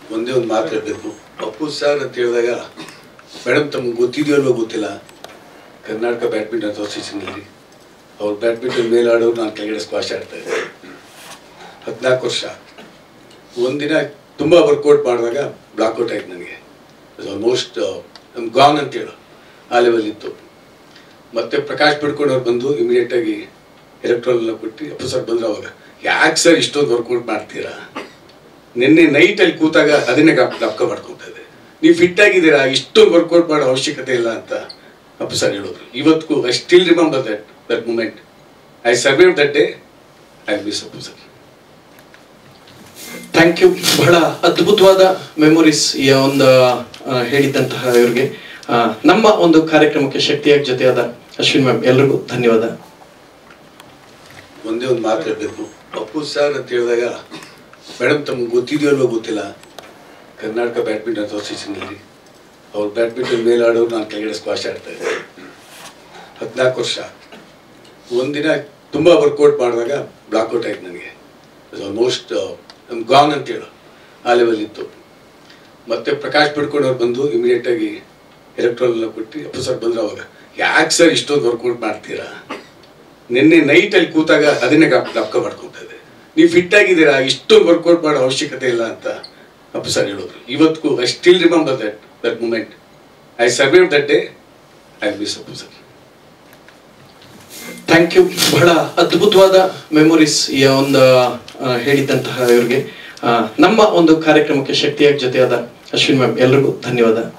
ಒಂದೇ ಒಂದು ಮಾತು ಹೇಳಬೇಕು ಅಪ್ಪು ಸರ್ ಅಂತ ಹೇಳಿದಾಗ ಮೇಡಮ್ ತಮ್ಗೆ ಗೊತ್ತಿದೆಯೋ ಅಲ್ವೋ ಗೊತ್ತಿಲ್ಲ ಕರ್ನಾಟಕ ಬ್ಯಾಡ್ಮಿಂಟನ್ ಅಸೋಸಿಯೇಷನಲ್ಲಿ ಅವ್ರು ಬ್ಯಾಡ್ಮಿಂಟನ್ ಮೇಲೆ ಆಡೋರು ನಾನು ಕೆಳಗಡೆ ಸ್ಕ್ವಾಶ್ ಆಡ್ತಾ ಇದ್ದೆ ಹದಿನಾಲ್ಕು ವರ್ಷ ಒಂದಿನ ತುಂಬ ವರ್ಕೌಟ್ ಮಾಡಿದಾಗ ಬ್ಲಾಕ್ಔಟ್ ಆಯ್ತು ನನಗೆ ಆಲ್ಮೋಸ್ಟ್ ನಮ್ಗೆ ಗಾನ್ ಅಂತ ಹೇಳು ಆ ಲೆವೆಲ್ ಇತ್ತು ಮತ್ತೆ ಪ್ರಕಾಶ್ ಬಿಡ್ಕೊಂಡವ್ರು ಬಂದು ಇಮಿಡಿಯೇಟಾಗಿ ಎಲೆಕ್ಟ್ರಾಲ್ ಎಲ್ಲ ಕೊಟ್ಟು ಅಪ್ಪು ಸರ್ ಬಂದ್ರು ಅವಾಗ ಯಾಕೆ ಸರ್ ಇಷ್ಟೊಂದು ವರ್ಕೌಟ್ ಮಾಡ್ತೀರಾ ನಿನ್ನೆ ನೈಟಲ್ಲಿ ಕೂತಾಗ ಅದನ್ನೇ ಜ್ಞಾಪಕ ಮಾಡ್ಕೊತಾ ಇದೆ ನೀವು ಫಿಟ್ ಆಗಿದ್ದೀರಾ ಇಷ್ಟೊಂದು ವರ್ಕೌಟ್ ಮಾಡೋ ಅವಶ್ಯಕತೆ ಇಲ್ಲ ಅಂತ ಅಪ್ಪು ಸರ್ ಹೇಳಿದ್ರು ಇವತ್ತಿಗೂ I still remember that that moment I survive that day I miss Appu sir thank you ಬಹಳ ಅದ್ಭುತವಾದ ಮೆಮೊರೀಸ್ ಈ ಒಂದು ಆ, ಹೇಳಿದ್ದಂತಹ ಇವ್ರಿಗೆ ಆ, ನಮ್ಮ ಒಂದು ಕಾರ್ಯಕ್ರಮಕ್ಕೆ ಶಕ್ತಿಯಾಗಿ ಜೊತೆಯಾದ ಅಶ್ವಿನ್ ಮ್ಯಾಮ್ ಎಲ್ರಿಗೂ ಧನ್ಯವಾದ ಒಂದೇ ಒಂದು ಮಾತು ಹೇಳಬೇಕು ಅಪ್ಪು ಸರ್ ಅಂತ ಹೇಳಿದಾಗ ಮೇಡಮ್ ತಮ್ಗೆ ಗೊತ್ತಿದೆಯೋ ಅಲ್ವೋ ಗೊತ್ತಿಲ್ಲ ಕರ್ನಾಟಕ ಬ್ಯಾಡ್ಮಿಂಟನ್ ಅಸೋಸಿಯೇಷನಲ್ಲಿ ಅವ್ರು ಬ್ಯಾಡ್ಮಿಂಟನ್ ಮೇಲೆ ಆಡೋರು ನಾನು ಕೆಳಗಡೆ ಸ್ಕ್ವಾಶ್ ಆಡ್ತಾ ಇದ್ದೆ ಹದಿನಾಲ್ಕು ವರ್ಷ ಒಂದಿನ ತುಂಬ ವರ್ಕೌಟ್ ಮಾಡಿದಾಗ ಬ್ಲಾಕ್ಔಟ್ ಆಯ್ತು ನನಗೆ ಆಲ್ಮೋಸ್ಟ್ ನಮ್ಗೆ ಗಾನ್ ಅಂತ ಹೇಳು ಆ ಲೆವೆಲ್ ಇತ್ತು ಮತ್ತೆ ಪ್ರಕಾಶ್ ಬಿಡ್ಕೊಂಡವ್ರು ಬಂದು ಇಮಿಡಿಯೇಟಾಗಿ ಎಲೆಕ್ಟ್ರಾಲ್ ಎಲ್ಲ ಕೊಟ್ಟು ಅಪ್ಪು ಸರ್ ಬಂದ್ರು ಅವಾಗ ಯಾಕೆ ಸರ್ ಇಷ್ಟೊಂದು ವರ್ಕೌಟ್ ಮಾಡ್ತೀರಾ ನಿನ್ನೆ ನೈಟಲ್ಲಿ ಕೂತಾಗ ಅದನ್ನೇ ಜ್ಞಾಪಕ ಮಾಡ್ಕೊತಾ ಇದೆ ನೀವು ಫಿಟ್ ಆಗಿದ್ದೀರಾ ಇಷ್ಟೊಂದು ವರ್ಕೌಟ್ ಮಾಡೋ ಅವಶ್ಯಕತೆ ಇಲ್ಲ ಅಂತ ಅಪ್ಪು ಸರ್ ಹೇಳಿದ್ರು ಇವತ್ತಿಗೂ I still remember that that moment I survive that day I miss Appu sir thank you ಬಹಳ ಅದ್ಭುತವಾದ ಮೆಮೊರೀಸ್ ಈ ಒಂದು ಆ, ಹೇಳಿದ್ದಂತಹ ಇವ್ರಿಗೆ ಆ, ನಮ್ಮ ಒಂದು ಕಾರ್ಯಕ್ರಮಕ್ಕೆ ಶಕ್ತಿಯಾಗಿ ಜೊತೆಯಾದ ಅಶ್ವಿನ್ ಮ್ಯಾಮ್ ಎಲ್ರಿಗೂ ಧನ್ಯವಾದ